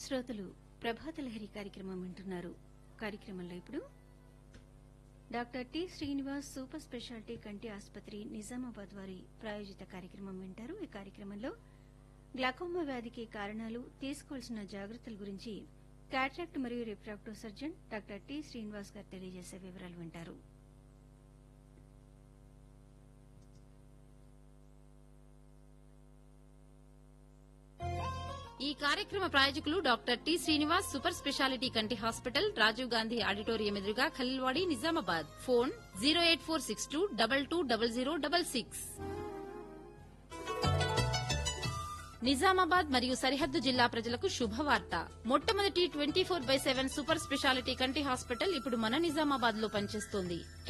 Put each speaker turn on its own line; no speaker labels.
శ్రోతలు ప్రభాత లహరి కార్యక్రమం వింటున్నారు కార్యక్రమంలో ఇప్పుడు doctor T Srinivas super speciality కంటి ఆసుపత్రి నిజామాబాద్ వారి ప్రాయోజిత కార్యక్రమం వింటారు ఈ కార్యక్రమంలో గ్లాకోమా వ్యాధికి కారణాలు తీసుకోవాల్సిన జాగ్రత్తల గురించి కాట్రాక్ట్ మరియు refractive surgeon doctor T Srinivas garu తెలియజేసే వివరాలు వింటారు
ఈ కార్యక్రమ ప్రాయోజకులు doctor T Srinivas super speciality కంటి హాస్పిటల్ రాజీవ్ గాంధీ ఆడిటోరియం ఎదురుగా Khaleelwadi Nizamabad phone zero eight four six two double two double zero double six Nizamabad మరియు సరిహద్దు జిల్లా ప్రజలకు శుభవార్త మొట్టమొదటి twenty four by seven super speciality కంటి హాస్పిటల్ ఇప్పుడు మన నిజామాబాద్ లో పనిచేస్తోంది